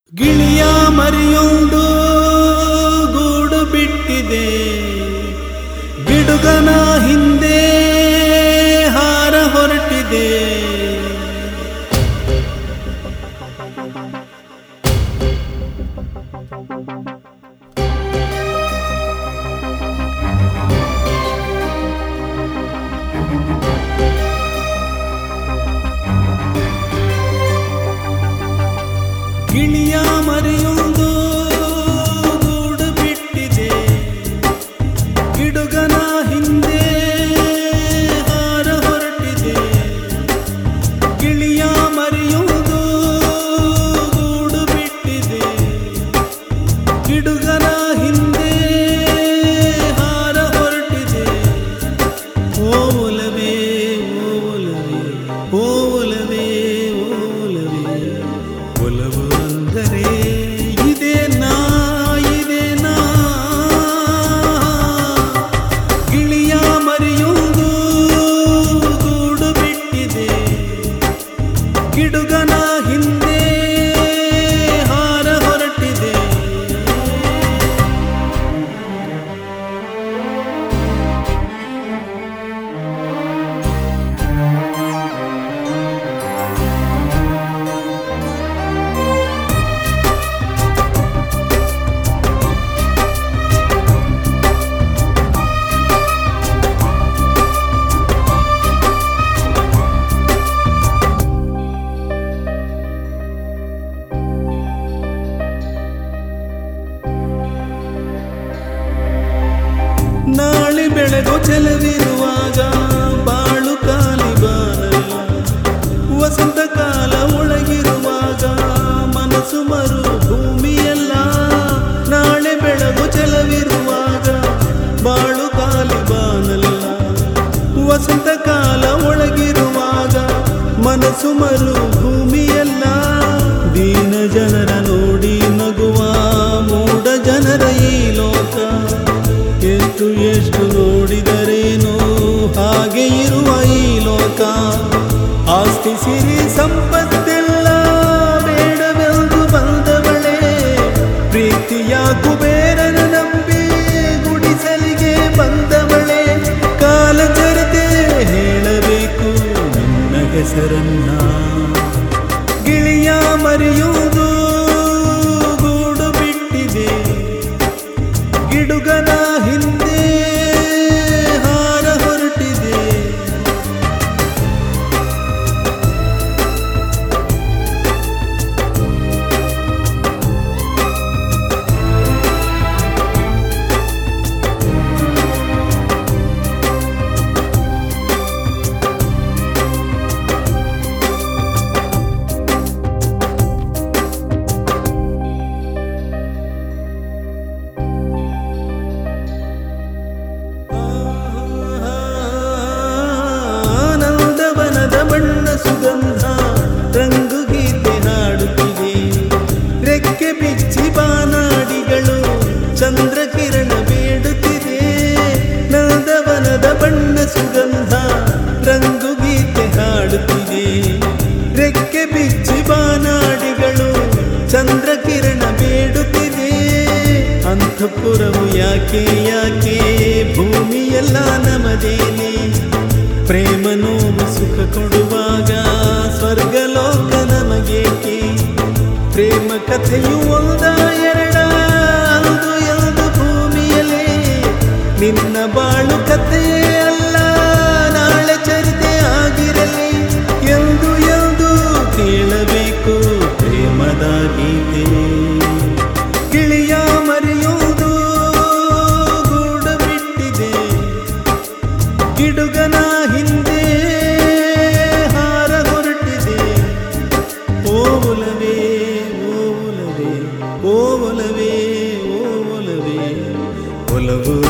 ಗಿಳಿಯ ಮರಿಯೊಂದು ಗೂಡು ಬಿಟ್ಟಿದೆ ಗಿಡುಗನ ಹಿಂದೆ ಹಾರ ಹೊರಟಿದೆ ಗಿಳಿಯ ಮರಿಯೊಂದು ಗೂಡು ಬಿಟ್ಟಿದೆ ಗಿಡುಗನ ಹಿಂದೆ ಹಾರ ಹೊರಟಿದೆ ಗಿಳಿಯ ಮರಿಯೊಂದು ಗೂಡು ಬಿಟ್ಟಿದೆ ಗಿಡುಗನ ಹಿಂದೆ ಹಾರ ಹೊರಟಿದೆ ಓಲವೇ ಓಲವೇ ಓಲವೇ ಓಲವೇ ಒಲವು ಅಂದರೆ ಇದೇ ನಾ ಇದೇ ನಾ ಗಿಳಿಯ ಮರಿಯೊಂದು ಗೂಡು ಬಿಟ್ಟಿದೆ ಗಿಡುಗನ ಹಿಂದೆ ಹಾರ ಹೊರಟಿದೆ ನಾಳೆ ಬೆಳಗು ಚೆಲವಿರುವಾಗ ಬಾಳು ಕಾಲಿ ಬಾರಲ್ಲ ವಸಂತ ಕಾಲ ಒಳಗಿರುವಾಗ ಮನಸ್ಸು ಮರು ಭೂಮಿಯಲ್ಲ ನಾಳೆ ಬೆಳಗು ಚೆಲವಿರುವಾಗ ಬಾಳು ಕಾಲಿ ಬಾನಲ್ಲ ವಸಂತ ಕಾಲ ಒಳಗಿರುವಾಗ ಮನಸ್ಸು ಮರು ಭೂಮಿಯಲ್ಲ ದೀನ ಜನರ ನೋಡಿ ನಗುವ ಮೂಢ ಜನರ ಈ ಲೋಕ ಎಷ್ಟು ಎಷ್ಟು ನೋಡಿದರೇನು ಹಾಗೆ ಇರುವ ಈ ಲೋಕ ಆಸ್ತಿ ಸಿರಿ ಸಂಪತ್ತೆಲ್ಲ ಬೇಡವೆಂದು ಬಂದವಳೆ ಪ್ರೀತಿಯ ಕುಬೇರನ ನಂಬಿ ಗುಡಿಸಲಿಗೆ ಬಂದವಳೆ ಕಾಲಚರತೆ ಹೇಳಬೇಕು ನಿನ್ನ ಹೆಸರನ್ನ ಗಿಳಿಯ ಮರೆಯುವುದು ಗೂಡು ಬಿಟ್ಟಿದೆ ಗಿಡುಗನ ಹಿಂದೆ ಹಾರ ಹೊರಟಿದೆ ಆನಂದವನದ ಬಣ್ಣ ಸುಗಂಧ ರಂಗು ಗೀತೆ ಹಾಡುತ್ತಿದೆ ರೆಕ್ಕೆ ಬಿಚ್ಚಿ ಬಾನಾಡಿಗಳು ಚಂದ್ರ ಕಿರಣ ಬೇಡುತ್ತಿದೆ ನಂದವನದ ಬಣ್ಣ ಸುಗಂಧ ರಂಗು ಗೀತೆ ಹಾಡುತ್ತಿದೆ ರೆಕ್ಕೆ ಬಿಚ್ಚಿ ಬಾನಾಡಿಗಳು ಚಂದ್ರ ಕಿರಣ ಬೇಡುತ್ತಿದೆ ಅಂತಃಪುರವು ಯಾಕೆ ಯಾಕೆ ಭೂಮಿಯೆಲ್ಲ ನಮದೇನೆ ಪ್ರೇಮ ನೋವು ಸುಖ ಕೊಡುವಾಗ ಸ್ವರ್ಗಲೋಕ ನಮಗೇಕೆ ಪ್ರೇಮ ಕಥೆಯು ಒಂದ ಎರಡ ಅಂದು ಎಂದು ಭೂಮಿಯಲ್ಲೇ ನಿನ್ನ ಬಾಳು ಕಥೆಯೇ ಅಲ್ಲ ನಾಳೆ ಚರಿತೆ ಆಗಿರಲಿ ಎಂದು ಎಂದು ಕೇಳಬೇಕು ಪ್ರೇಮದ ಗೀತೆ ಗಿಳಿಯ ಮರೆಯುವುದು ಗೂಡು ಬಿಟ್ಟಿದೆ ಗಿಡುಗನ ಹಿಂದೆ ಹಾರ ಹೊರಟಿದೆ ಓಲವೇ ಓಲವೇ ಓಲವೇ ಓಲವೇ ಒಲವು